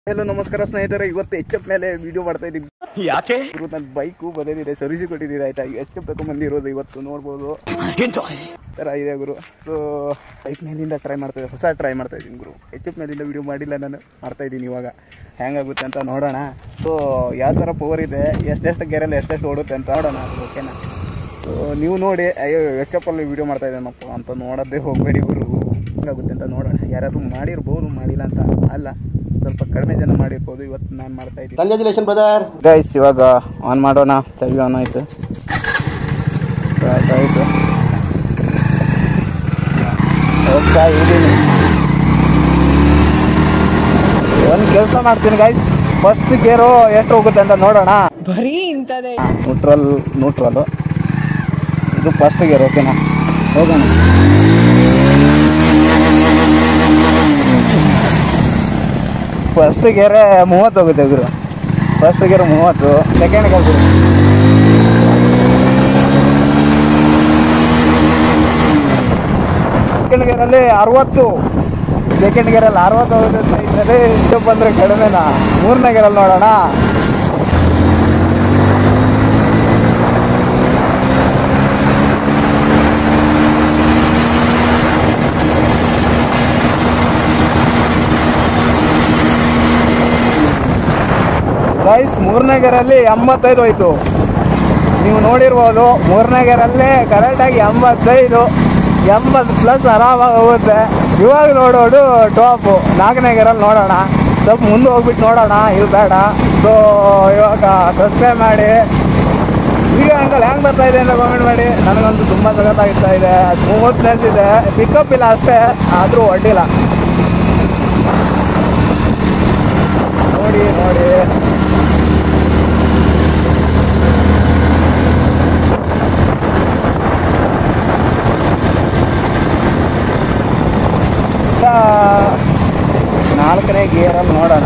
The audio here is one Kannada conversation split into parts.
ಹಲೋ ನಮಸ್ಕಾರ ಸ್ನೇಹಿತರೆ ಇವತ್ತು ಎಚ್ ಎಫ್ ಮೇಲೆ ವಿಡಿಯೋ ಮಾಡ್ತಾ ಇದ್ದೀವಿ ಯಾಕೆ ಇವರು ನನ್ನ ಬೈಕು ಬಂದಿದೆ ಸರ್ವಿಸ್ ಕೊಟ್ಟಿದ್ದೀರಿ ಆಯ್ತಾ ಎಚ್ ಎಫ್ ಬಂದಿರೋದು ಇವತ್ತು ನೋಡ್ಬೋದು ಥರ ಇದೆ ಗುರು ಸೊ ಬೈಕ್ ಮೇಲಿಂದ ಟ್ರೈ ಮಾಡ್ತಾ ಇದ್ದೀನಿ ಹೊಸ ಟ್ರೈ ಮಾಡ್ತಾ ಇದ್ದೀನಿ ಗುರು ಎಚ್ ಎಫ್ ಮೇಲಿಂದ ವಿಡಿಯೋ ಮಾಡಿಲ್ಲ ನಾನು ಮಾಡ್ತಾ ಇದ್ದೀನಿ ಇವಾಗ ಹೆಂಗಾಗುತ್ತೆ ಅಂತ ನೋಡೋಣ ಸೊ ಯಾವ ಥರ ಪವರ್ ಇದೆ ಎಷ್ಟೆಷ್ಟು ಗೆರಲ್ಲಿ ಎಷ್ಟೆಷ್ಟು ಓಡುತ್ತೆ ಅಂತ ನೋಡೋಣ ಓಕೆನಾ ಸೊ ನೀವು ನೋಡಿ ಅಯ್ಯೋ ಎಚ್ ಎಫ್ ಅಲ್ಲಿ ವಿಡಿಯೋ ಮಾಡ್ತಾ ಇದ್ದೇನಪ್ಪ ಅಂತ ನೋಡೋದೇ ಹೋಗಬೇಡಿ ಗುರು ಹೆಂಗಾಗುತ್ತೆ ಅಂತ ನೋಡೋಣ ಯಾರಾದ್ರೂ ಮಾಡಿರ್ಬೋದು ಮಾಡಿಲ್ಲ ಅಂತ ಅಲ್ಲ ಸ್ವಲ್ಪ ಕಡಿಮೆ ಜನ ಮಾಡಿರ್ಬೋದು ಇವತ್ತು ನಾನು ಮಾಡ್ತಾ ಇದ್ದೀನಿ ಕಂಗ್ರ್ಯಾಚುಲೇಷನ್ ಬ್ರದರ್ ಗೈಸ್ ಇವಾಗ ಆನ್ ಮಾಡೋಣ ಚವಿ ಆನ್ ಆಯ್ತು ಆಯ್ತು ಆಯ್ತು ಹೋಗ್ತಾ ಇದ್ದೀನಿ ಒಂದು ಕೆಲಸ ಮಾಡ್ತೀನಿ ಗೈಸ್ ಫಸ್ಟ್ ಗೇರು ಎಷ್ಟು ಹೋಗುತ್ತೆ ಅಂತ ನೋಡೋಣ ಬರೀ ಇಂಥದೇ ನ್ಯೂಟ್ರಲ್ ನ್ಯೂಟ್ರಲ್ಲು ಇದು ಫಸ್ಟ್ ಗೇರ್ ಓಕೆನಾ ಹೋಗೋಣ ಫಸ್ಟ್ ಗೇರೆ ಮೂವತ್ತು ಹೋಗುತ್ತೆ ಗುರು ಫಸ್ಟ್ ಗೇರ್ ಮೂವತ್ತು ಸೆಕೆಂಡ್ ಗೇರ್ ಗುರು ಸೆಕೆಂಡ್ ಗೇರಲ್ಲಿ ಅರವತ್ತು ಸೆಕೆಂಡ್ ಗೇರಲ್ಲಿ ಅರವತ್ತು ಹೋಗುತ್ತೆ ಸ್ನೇಹಿತರೆ ಇದು ಬಂದರೆ ಕಡಿಮೆನಾ ಮೂರನೇ ಗೇರಲ್ಲಿ ನೋಡೋಣ ಗೈಸ್ ಮೂರನೇ ಗೇರಲ್ಲಿ ಎಂಬತ್ತೈದು ಹೋಯ್ತು ನೀವು ನೋಡಿರ್ಬೋದು ಮೂರನೇ ಗೇರಲ್ಲಿ ಕರೆಕ್ಟಾಗಿ ಎಂಬತ್ತೈದು ಎಂಬತ್ತು ಪ್ಲಸ್ ಆರಾಮಾಗಿ ಹೋಗುತ್ತೆ ಇವಾಗ ನೋಡೋದು ಟಾಪು ನಾಲ್ಕನೇ ಗೇರಲ್ಲಿ ನೋಡೋಣ ಸ್ವಲ್ಪ ಮುಂದೆ ಹೋಗ್ಬಿಟ್ಟು ನೋಡೋಣ ಇದು ಬೇಡ ಸೊ ಇವಾಗ ಸಬ್ಸ್ಕ್ರೈಬ್ ಮಾಡಿ ವಿಡಿಯೋ ಆ್ಯಂಗಲ್ ಹೆಂಗೆ ಬರ್ತಾ ಇದೆ ಅಂತ ಕಾಮೆಂಟ್ ಮಾಡಿ ನನಗಂತೂ ತುಂಬ ಸಖತ್ತಾಗಿರ್ತಾ ಇದೆ ಮೂವತ್ತು ಇದೆ ಪಿಕಪ್ ಇಲ್ಲ ಅಷ್ಟೇ ಆದರೂ ಒಡ್ಡಿಲ್ಲ ನೋಡಿ ನೋಡಿ ಈಗ ನಾಲ್ಕನೇ ಗೇರಲ್ಲಿ ನೋಡೋಣ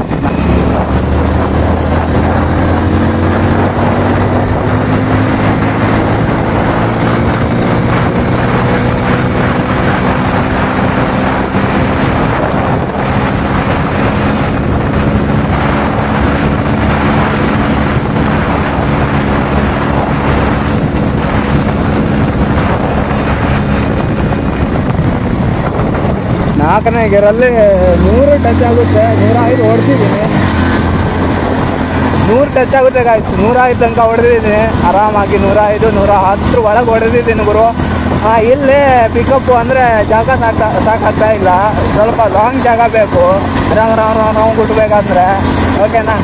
ನಾಲ್ಕನೇ ಗೇರಲ್ಲಿ ನೂರು ಟಚ್ ಆಗುತ್ತೆ ನೂರ ಐದು ಹೊಡೆದಿದ್ದೀನಿ ನೂರು ಟಚ್ ಆಗುತ್ತೆ ಗಾಯ್ತು ನೂರ ಐದು ತನಕ ಹೊಡೆದಿದ್ದೀನಿ ಆರಾಮಾಗಿ ನೂರ ಐದು ನೂರ ಹತ್ತರ ಒಳಗೆ ಹೊಡೆದಿದ್ದೀನಿ ಗುರು ಹಾಂ ಇಲ್ಲಿ ಪಿಕಪ್ಪು ಅಂದರೆ ಜಾಗ ಸಾಕ ಸಾಕಾಗ್ತಾ ಇಲ್ಲ ಸ್ವಲ್ಪ ಲಾಂಗ್ ಜಾಗ ಬೇಕು ರಾಂಗ್ ರಾಂಗ್ ರಾಂಗ್ ರಾಂಗ್ ಬಿಡ್ಬೇಕಂದ್ರೆ ಓಕೆನಾ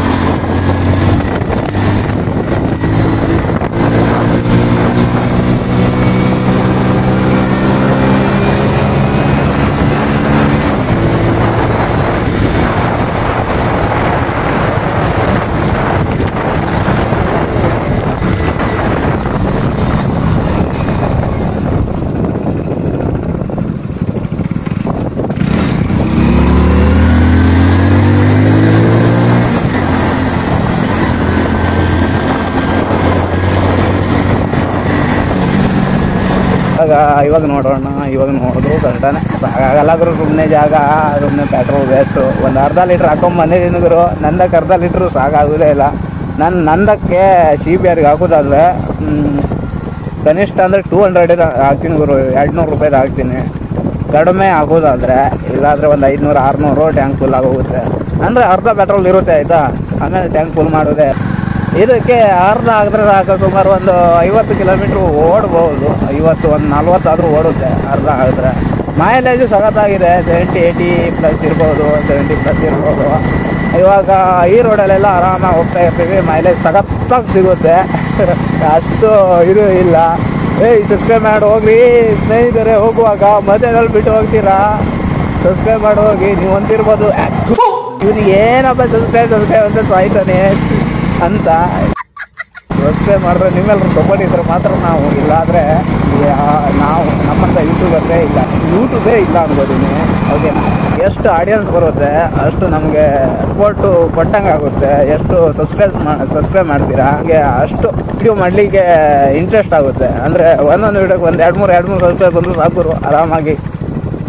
ಇವಾಗ ಇವಾಗ ನೋಡೋಣ ಇವಾಗ ನೋಡಿದ್ರು ಕರೆಕ್ಟಾನೆ ಸಾಕಾಗಲ್ಲ ಗುರು ಸುಮ್ಮನೆ ಜಾಗ ಸುಮ್ಮನೆ ಪೆಟ್ರೋಲ್ ವೇಸ್ಟು ಒಂದು ಅರ್ಧ ಲೀಟ್ರ್ ಹಾಕೊಂಡ್ ಬಂದಿದ್ದೀನಿ ಗುರು ನಂದಕ್ಕೆ ಅರ್ಧ ಲೀಟ್ರು ಸಾಕಾಗೋದೇ ಇಲ್ಲ ನನ್ನ ನಂದಕ್ಕೆ ಸಿ ಬಿ ಆರ್ಗೆ ಹಾಕೋದಾದ್ರೆ ಮ್, ಕನಿಷ್ಠ ಅಂದರೆ ಟೂ ಹಂಡ್ರೆಡ್ ಹಾಕ್ತೀನಿ ಗುರು ಎರಡು ನೂರು ರೂಪಾಯ್ದು ಹಾಕ್ತೀನಿ ಕಡಿಮೆ ಆಗೋದಾದ್ರೆ ಇಲ್ಲಾಂದರೆ ಒಂದು ಐದುನೂರು ಆರುನೂರು ಟ್ಯಾಂಕ್ ಫುಲ್ ಆಗೋಗುತ್ತೆ ಅಂದರೆ ಅರ್ಧ ಪೆಟ್ರೋಲ್ ಇರುತ್ತೆ ಆಯಿತಾ ಆಮೇಲೆ ಟ್ಯಾಂಕ್ ಫುಲ್ ಮಾಡೋದೆ ಇದಕ್ಕೆ ಅರ್ಧ ಆಗಿದ್ರೆ ಸಾಕು ಸುಮಾರು ಒಂದು ಐವತ್ತು ಕಿಲೋಮೀಟ್ರ್ ಓಡ್ಬೋದು ಐವತ್ತು ಒಂದು ನಲ್ವತ್ತಾದರೂ ಓಡುತ್ತೆ ಅರ್ಧ ಆಗಿದ್ರೆ ಮೈಲೇಜು ಸಖತ್ತಾಗಿದೆ ಸೆವೆಂಟಿ ಏಯ್ಟಿ ಪ್ಲಸ್ ಇರ್ಬೋದು ಸೆವೆಂಟಿ ಪ್ಲಸ್ ಇರ್ಬೋದು ಇವಾಗ ಈ ರೋಡಲ್ಲೆಲ್ಲ ಆರಾಮಾಗಿ ಹೋಗ್ತಾ ಇರ್ತೀವಿ ಮೈಲೇಜ್ ಸಖತ್ತಾಗಿ ಸಿಗುತ್ತೆ ಅಷ್ಟು ಇದು ಇಲ್ಲ ಏಯ್ ಸಬ್ಸ್ಕ್ರೈಬ್ ಮಾಡಿ ಹೋಗ್ರಿ ಸ್ನೇಹಿತರೆ ಹೋಗುವಾಗ ಮಧ್ಯದಲ್ಲಿ ಬಿಟ್ಟು ಹೋಗ್ತೀರಾ ಸಬ್ಸ್ಕ್ರೈಬ್ ಮಾಡಿ ಹೋಗಿ ನೀವು ಅಂತಿರ್ಬೋದು ಇವ್ನಿಗೆ ಏನಪ್ಪ ಸಬ್ಸ್ಕ್ರೈಬ್ ಸಬ್ಸ್ಕ್ರೈಬ್ ಅಂತ ಸಾಯ್ತಾನೆ ಅಂತ ಸಬ್ಸ್ಕ್ರೈಬ್ ಮಾಡಿದ್ರೆ ನಿಮ್ಮೆಲ್ಲರೂ ಸಪೋರ್ಟ್ ಇದ್ರೆ ಮಾತ್ರ ನಾವು ಇಲ್ಲಾದರೆ ನಾವು ನಮ್ಮಂಥ ಯೂಟ್ಯೂಬರ್ಸೇ ಇಲ್ಲ ಯೂಟ್ಯೂಬೇ ಇಲ್ಲ ಅನ್ಕೋತೀನಿ ಓಕೆನಾ ಎಷ್ಟು ಆಡಿಯನ್ಸ್ ಬರುತ್ತೆ ಅಷ್ಟು ನಮಗೆ ಸಪೋರ್ಟು ಕೊಟ್ಟಂಗೆ ಆಗುತ್ತೆ ಎಷ್ಟು ಸಬ್ಸ್ಕ್ರೈಬ್ ಸಬ್ಸ್ಕ್ರೈಬ್ ಮಾಡ್ತೀರಾ ಹಾಗೆ ಅಷ್ಟು ವಿಡಿಯೋ ಮಾಡಲಿಕ್ಕೆ ಇಂಟ್ರೆಸ್ಟ್ ಆಗುತ್ತೆ ಅಂದರೆ ಒಂದೊಂದು ವಿಡಿಯೋಗೆ ಒಂದು ಎರಡು ಮೂರು ಎರಡು ಮೂರು ಸಬ್ಸ್ಕ್ರೈಬ್ ಬಂದರೂ ಸಾಕು ಆರಾಮಾಗಿ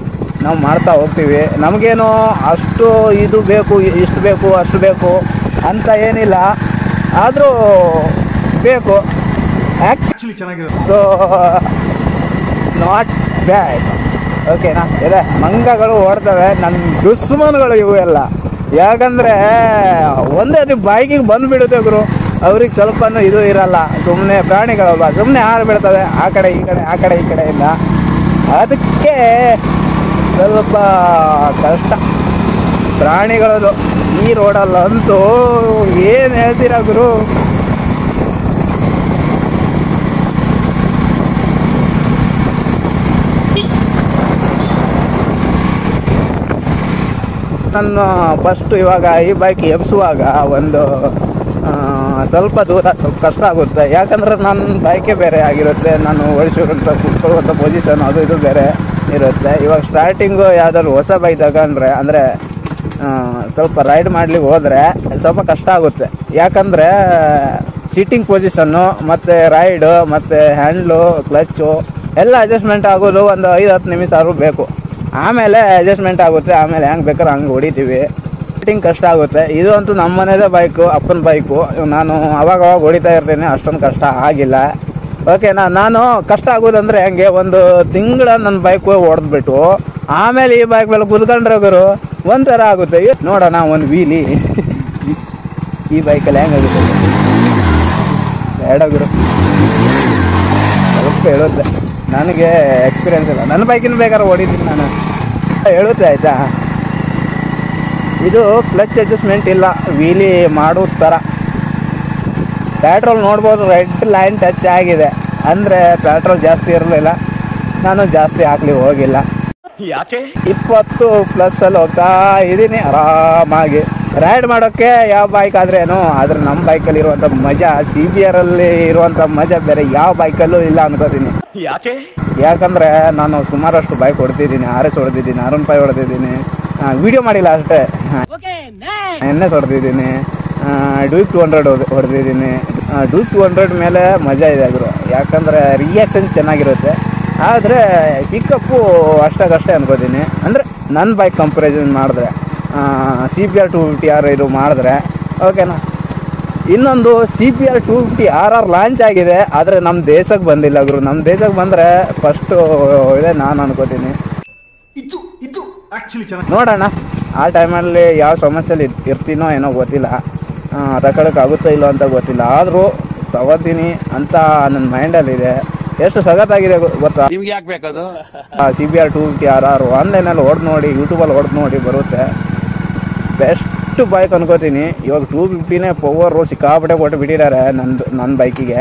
ನಾವು ಮಾಡ್ತಾ ಹೋಗ್ತೀವಿ ನಮಗೇನು ಅಷ್ಟು ಇದು ಬೇಕು ಇಷ್ಟು ಬೇಕು ಅಷ್ಟು ಬೇಕು ಅಂತ ಏನಿಲ್ಲ ಆದರೂ ಬೇಕು ಆಕ್ಚುಲಿ ಚೆನ್ನಾಗಿರೋದು ಸೊ ನಾಟ್ ಬ್ಯಾಡ್ ಓಕೆನಾ ಇದೆ ಮಂಗಗಳು ಓಡ್ತವೆ ನನ್ನ ದುಶ್ಮನ್ಗಳು ಇವು ಎಲ್ಲ ಯಾಕಂದ್ರೆ ಒಂದೇ ನೀವು ಬೈಕಿಗೆ ಬಂದ್ಬಿಡುತ್ತೆ ಗುರು ಅವ್ರಿಗೆ ಸ್ವಲ್ಪನೂ ಇದು ಇರಲ್ಲ ಸುಮ್ಮನೆ ಪ್ರಾಣಿಗಳಲ್ವ ಸುಮ್ಮನೆ ಹಾರು ಬಿಡ್ತವೆ ಆ ಕಡೆ ಈ ಕಡೆ ಆ ಕಡೆ ಈ ಕಡೆಯಿಂದ ಅದಕ್ಕೆ ಸ್ವಲ್ಪ ಕಷ್ಟ ಪ್ರಾಣಿಗಳದು ಈ ರೋಡಲ್ಲಂತೂ ಏನು ಹೇಳ್ತೀರಾ ಗುರು ನಾನು ಫಸ್ಟ್ ಇವಾಗ ಈ ಬೈಕ್ ಎಬ್ಸುವಾಗ ಒಂದು ಆ, ಸ್ವಲ್ಪ ದೂರ ಸ್ವಲ್ಪ ಕಷ್ಟ ಆಗುತ್ತೆ ಯಾಕಂದ್ರೆ ನನ್ನ ಬೈಕೇ ಬೇರೆ ಆಗಿರುತ್ತೆ ನಾನು ಓಡಿಸಿರುವಂಥ ಕುತ್ಕೊಳ್ಳುವಂಥ ಪೊಸಿಷನ್ ಅದು ಇದು ಬೇರೆ ಇರುತ್ತೆ ಇವಾಗ ಸ್ಟಾರ್ಟಿಂಗು ಯಾವ್ದಾದ್ರು ಹೊಸ ಬೈಕ್ ತಗೊಂಡ್ರೆ ಅಂದರೆ ಸ್ವಲ್ಪ ರೈಡ್ ಮಾಡ್ಲಿಕ್ಕೆ ಹೋದರೆ ಸ್ವಲ್ಪ ಕಷ್ಟ ಆಗುತ್ತೆ ಯಾಕಂದರೆ ಸೀಟಿಂಗ್ ಪೊಸಿಷನ್ನು ಮತ್ತು ರೈಡು ಮತ್ತು ಹ್ಯಾಂಡ್ಲು ಕ್ಲಚ್ಚು ಎಲ್ಲ ಅಡ್ಜಸ್ಟ್ಮೆಂಟ್ ಆಗೋದು ಒಂದು ಐದು ಹತ್ತು ನಿಮಿಷ ಆದ್ರೂ ಬೇಕು ಆಮೇಲೆ ಅಡ್ಜಸ್ಟ್ಮೆಂಟ್ ಆಗುತ್ತೆ ಆಮೇಲೆ ಹೆಂಗೆ ಬೇಕಾದ್ರೆ ಹಂಗೆ ಹೊಡಿತೀವಿ ಫಿಟ್ಟಿಂಗ್ ಕಷ್ಟ ಆಗುತ್ತೆ ಇದು ಅಂತೂ ನಮ್ಮ ಮನೆದೇ ಬೈಕು ಅಪ್ಪನ ಬೈಕು ನಾನು ಅವಾಗ ಅವಾಗ ಹೊಡಿತಾ ಇರ್ತೀನಿ ಅಷ್ಟೊಂದು ಕಷ್ಟ ಆಗಿಲ್ಲ ಓಕೆನಾ ನಾನು ಕಷ್ಟ ಆಗೋದಂದ್ರೆ ಹೆಂಗೆ ಒಂದು ತಿಂಗಳ ನನ್ನ ಬೈಕ್ ಹೊಡೆದ್ಬಿಟ್ಟು ಆಮೇಲೆ ಈ ಬೈಕ್ ಮೇಲೆ ಕುತ್ಕೊಂಡ್ರೆ ಗುರು ಒಂಥರ ಆಗುತ್ತೆ ಏ, ನೋಡೋಣ ಒಂದು ವೀಲಿ ಈ ಬೈಕಲ್ಲಿ ಹೆಂಗಾಗುತ್ತೆ ಬೇಡ ಗುರು ಸ್ವಲ್ಪ ಹೇಳುತ್ತೆ ನನಗೆ ಎಕ್ಸ್ಪೀರಿಯನ್ಸ್ ಇಲ್ಲ ನನ್ನ ಬೈಕಿನ ಬೇಕಾದ್ರೆ ಹೊಡಿತೀನಿ ನಾನು ಹೇಳುತ್ತೆ ಆಯ್ತಾ ಇದು ಕ್ಲಚ್ ಅಡ್ಜಸ್ಟ್ಮೆಂಟ್ ಇಲ್ಲ ವೀಲಿ ಮಾಡೋ ಥರ ಪೆಟ್ರೋಲ್ ನೋಡ್ಬೋದು ರೆಡ್ ಲೈನ್ ಟಚ್ ಆಗಿದೆ ಅಂದರೆ ಪೆಟ್ರೋಲ್ ಜಾಸ್ತಿ ಇರಲಿಲ್ಲ ನಾನು ಜಾಸ್ತಿ ಹಾಕ್ಲಿ ಹೋಗಿಲ್ಲ ಯಾಕೆ ಇಪ್ಪತ್ತು ಪ್ಲಸ್ ಅಲ್ಲಿ ಹೋಗ್ತಾ ಇದ್ದೀನಿ ಆರಾಮಾಗಿ ರೈಡ್ ಮಾಡೋಕ್ಕೆ ಯಾವ ಬೈಕ್ ಆದ್ರೇನು ಆದ್ರೆ ನಮ್ಮ ಬೈಕಲ್ಲಿ ಇರುವಂಥ ಮಜಾ ಸಿ ಬಿ ಆರ್ ಅಲ್ಲಿ ಇರುವಂಥ ಮಜಾ ಬೇರೆ ಯಾವ ಬೈಕಲ್ಲೂ ಇಲ್ಲ ಅನ್ಕೋತೀನಿ ಯಾಕೆ ಯಾಕಂದ್ರೆ ನಾನು ಸುಮಾರಷ್ಟು ಬೈಕ್ ಹೊಡೆದಿದ್ದೀನಿ ಆರ್ ಎಸ್ ಹೊಡೆದಿದ್ದೀನಿ ಆರ್ ಒನ್ ಫೈವ್ ಹೊಡೆದಿದ್ದೀನಿ ವಿಡಿಯೋ ಮಾಡಿಲ್ಲ ಅಷ್ಟೇ ಎನ್ ಎಸ್ ಹೊಡೆದಿದ್ದೀನಿ ಡ್ಯೂಕ್ ಟು ಹಂಡ್ರೆಡ್ ಹೊಡೆದಿದ್ದೀನಿ ಡ್ಯೂಕ್ ಟು ಹಂಡ್ರೆಡ್ ಮೇಲೆ ಮಜಾ ಇದೆ ಗುರು ಯಾಕಂದ್ರೆ ರಿಯಾಕ್ಷನ್ ಚೆನ್ನಾಗಿರುತ್ತೆ ಆದರೆ ಪಿಕಪ್ಪು ಅಷ್ಟಾಗಷ್ಟೇ ಅನ್ಕೋತೀನಿ ಅಂದರೆ ನನ್ನ ಬೈಕ್ ಕಂಪ್ಯಾರಿಸನ್ ಮಾಡಿದ್ರೆ C B R two fifty R ಇದು ಮಾಡಿದ್ರೆ ಓಕೆನಾ ಇನ್ನೊಂದು C B R two fifty R R launch ಆಗಿದೆ ಆದರೆ ನಮ್ಮ ದೇಶಕ್ಕೆ ಬಂದಿಲ್ಲ ಗುರು ನಮ್ಮ ದೇಶಕ್ಕೆ ಬಂದರೆ ಫಸ್ಟು ಇದೆ ನಾನು ಅನ್ಕೋತೀನಿ ಇದು ಇದು ಆಕ್ಚುಲಿ ಚೆನ್ನಾಗಿ ನೋಡೋಣ ಆ ಟೈಮಲ್ಲಿ ಯಾವ ಸಮಸ್ಯೆಲಿ ಇರ್- ಇರ್ತೀನೋ ಏನೋ ಗೊತ್ತಿಲ್ಲ ತಗೊಳಕ್ಕಾಗುತ್ತೋ ಇಲ್ಲೋ ಅಂತ ಗೊತ್ತಿಲ್ಲ ಆದರೂ ತಗೋತೀನಿ ಅಂತ ನನ್ನ ಮೈಂಡಲ್ಲಿದೆ ಎಷ್ಟು ಸಗತ್ತಾಗಿದೆ ಗೊ- ಗೊತ್ತಾ ನಿಮ್ಗೆ ಯಾಕೆ ಬೇಕದು C B R two fifty R R ಆನ್ಲೈನಲ್ಲಿ ಹೊಡೆದು ನೋಡಿ ಯೂಟ್ಯೂಬಲ್ಲಿ ಹೊಡೆದು ನೋಡಿ ಬರುತ್ತೆ ಬೆಸ್ಟ್ ಬೈಕ್ ಅನ್ಕೋತೀನಿ ಇವಾಗ ಟೂ ಫಿಫ್ಟಿನೇ ಪವರು ಸಿಕ್ಕಾಪಟ್ಟೆ ಕೊಟ್ಟು ಬಿಟ್ಟಿದ್ದಾರೆ ನಂದು ನನ್ನ ಬೈಕಿಗೆ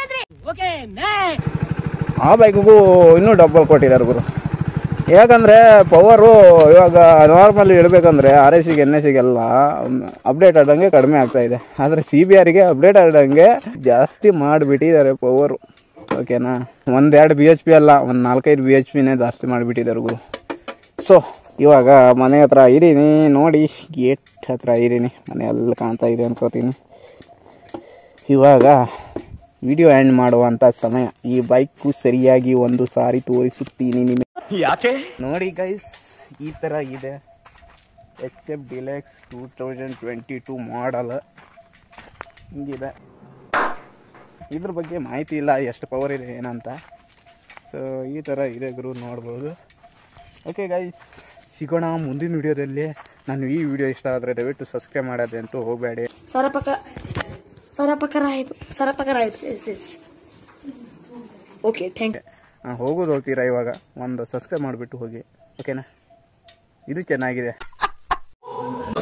ಆ ಬೈಕಿಗೂ ಇನ್ನೂ ಡಬ್ಬಲ್ ಕೊಟ್ಟಿದ್ದಾರೆ ಗುರು ಯಾಕಂದರೆ ಪವರು ಇವಾಗ ನಾರ್ಮಲ್ ಇಡಬೇಕಂದ್ರೆ ಆರ್ ಎಸ್ ಸಿಗೆ ಎನ್ ಎಸ್ ಸಿಗೆಲ್ಲ ಅಪ್ಡೇಟ್ ಆದಂಗೆ ಕಡಿಮೆ ಆಗ್ತಾ ಇದೆ ಆದರೆ ಸಿ ಬಿ ಆರಿಗೆ ಅಪ್ಡೇಟ್ ಆದಂಗೆ ಜಾಸ್ತಿ ಮಾಡಿಬಿಟ್ಟಿದ್ದಾರೆ ಪವರು ಓಕೆನಾ ಒಂದೆರಡು ಬಿ ಎಚ್ ಪಿ ಅಲ್ಲ ಒಂದು ನಾಲ್ಕೈದು ಬಿ ಎಚ್ ಪಿನೇ ಜಾಸ್ತಿ ಮಾಡಿಬಿಟ್ಟಿದ್ದಾರೆ ಗುರು ಸೊ ಇವಾಗ ಮನೆ ಹತ್ರ ಇದ್ದೀನಿ ನೋಡಿ ಗೇಟ್ ಹತ್ರ ಇದ್ದೀನಿ ಮನೆ ಎಲ್ಲ ಕಾಣ್ತಾ ಇದೆ ಅನ್ಕೋತೀನಿ ಇವಾಗ ವಿಡಿಯೋ ಎಂಡ್ ಮಾಡುವಂಥ ಸಮಯ ಈ ಬೈಕು ಸರಿಯಾಗಿ ಒಂದು ಸಾರಿ ತೋರಿಸುತ್ತೀನಿ ನಿಮಗೆ ಯಾಕೆ ನೋಡಿ ಗೈಸ್ ಈ ಥರ ಇದೆ H F deluxe two thousand twenty two model ಹಿಂಗಿದೆ ಇದ್ರ ಬಗ್ಗೆ ಮಾಹಿತಿ ಇಲ್ಲ ಎಷ್ಟು ಪವರ್ ಇದೆ ಏನಂತ ಸೊ ಈ ಥರ ಇದೆ ಗುರು ನೋಡ್ಬೋದು ಓಕೆ ಗೈಸ್ ಸಿಗೋಣ ಮುಂದಿನ ವಿಡಿಯೋದಲ್ಲಿ ನಾನು ಈ ವಿಡಿಯೋ ಇಷ್ಟ ಆದರೆ ದಯವಿಟ್ಟು ಸಬ್ಸ್ಕ್ರೈಬ್ ಮಾಡೋದೆ ಅಂತೂ ಹೋಗಬೇಡಿ ಸರಪಕ ಸರಪಕರ ಆಯ್ತು ಸರಪಕರ ಆಯ್ತು yes yes okay thank you ಹೋಗೋದು ಹೋಗ್ತೀರಾ ಇವಾಗ ಒಂದು ಸಬ್ಸ್ಕ್ರೈಬ್ ಮಾಡಿಬಿಟ್ಟು ಹೋಗಿ ಓಕೆನಾ ಇದು ಚೆನ್ನಾಗಿದೆ